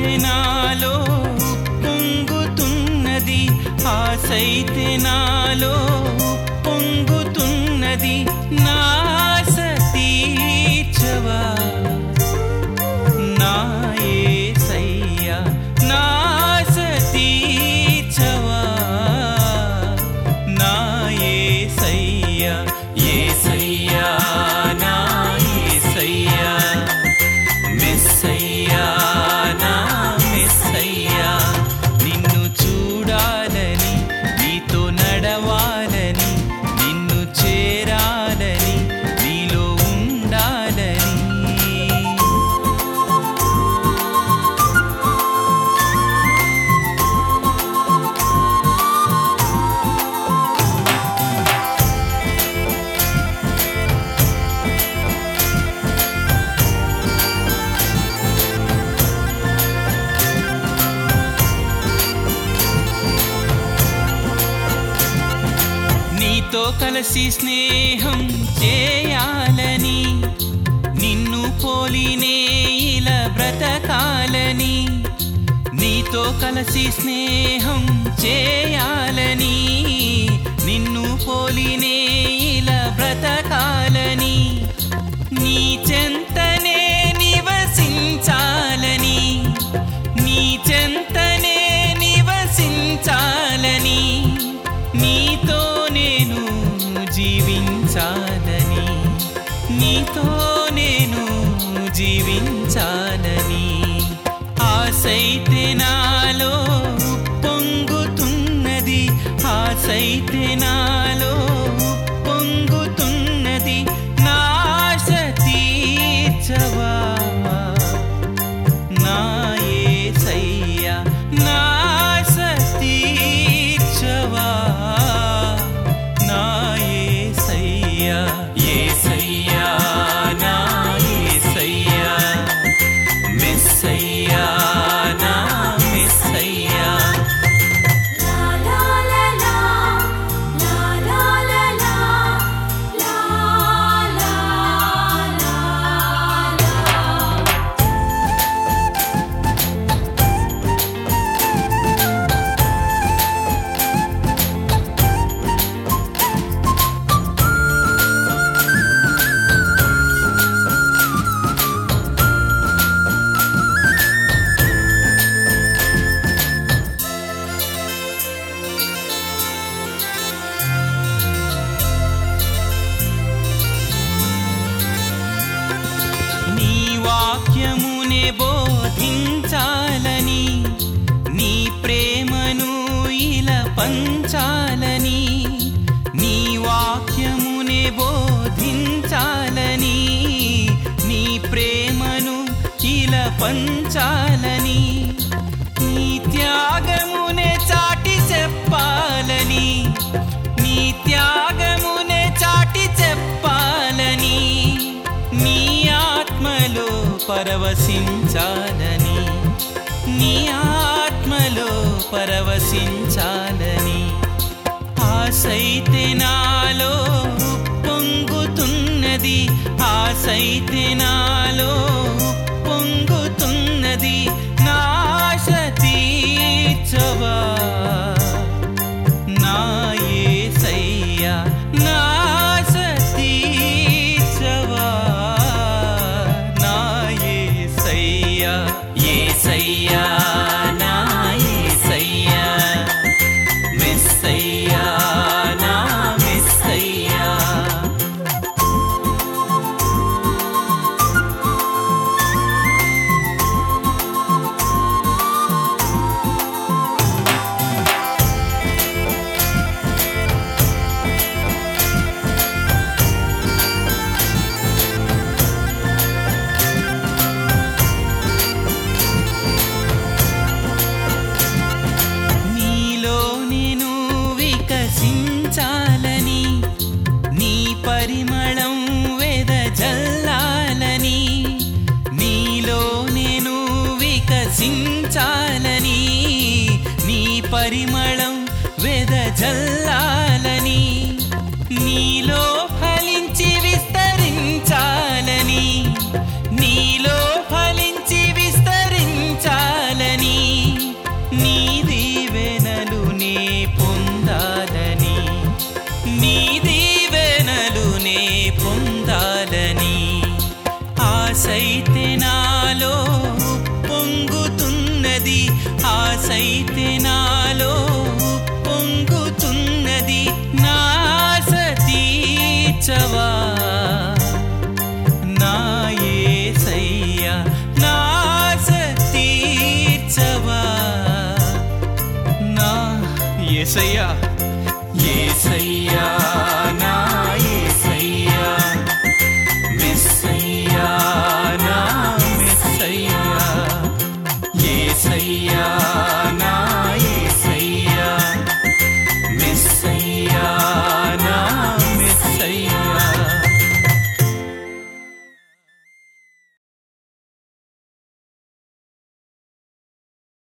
నాలో పొంగుతున్నది ఆశైతే నాలో పొంగుతున్నది నా ఆశ తీర్చవా నా యేసయ్యా నా ఆశ తీర్చవా నా యేసయ్యా యేసయ్యా నా యేసయ్యా మెస్సయ్యా నా మెస్సయ్యా నిన్ను చూడాలని నీతో నడవాలని నిన్ను చేరాలని నీలో ఉండాలని నీతో కలిసి స్నేహం చేయాలని నిన్ను పోలినే ఇలా బ్రతకాలని నీతో కలిసి స్నేహం చేయాలని నిన్ను పోలినే ఇలా బ్రతకాలని నీ చెంతనే నివసించాలని నీ చెంతనే నివసించాలని నీతో నేను జీవించాలని నీతో నేను జీవించాలని ఆశైతే నాలో పొంగుతున్నది ఆశైతే నాలో పొంగుతున్నది నా ఆశ తీర్చవా నా యేసయ్యా నా ఆశ తీర్చవా నా యేసయ్యా యేసయ్యా నా యేసయ్యా మెస్సయ్యా నా మెస్సయ్యా La la la la, la la la la, la la la la. నీ వాక్యమునే బోధించాలని నీ ప్రేమను ఇలా పంచాలని నీ వాక్యమునే బోధించాలని నీ ప్రేమను ఇలా పంచాలని నీ త్యాగమునే చాటి చెప్పాలని నీ త్యాగమునే చాటి చెప్పాలని నీ ఆత్మలో పరవశించాలని నీ ఆత్మలో పరవశించాలని ఆశైతే నాలో పొంగుతున్నది ఆశైతే నాలో పొంగుతున్నది నా ఆశ తీర్చవా నా యేసయ్యా నా ఆశ తీర్చవా నా యేసయ్యా యేసయ్యా నా యేసయ్యా మెస్సయ్యా నా మెస్సయ్యా నీలో నేను వికసించాలని నీ పరిమళం వెదజల్లాలని నీలో నేను వికసించాలని నీ పరిమళం వెదజల్లాలని నీలో ఫలించి విస్తరించాలని నీలో ఫలించి విస్తరించాలని పొంగుతున్నది ఆసైతే నాలో పొంగుతున్నది నాస తీర్చవా నా యేసయ్యా నాస తీర్చవా నా యేసయ్యా యేసయ్యా నా యేసయ్యా మెస్సయ్యా నా మెస్సయ్యా యేసయ్యా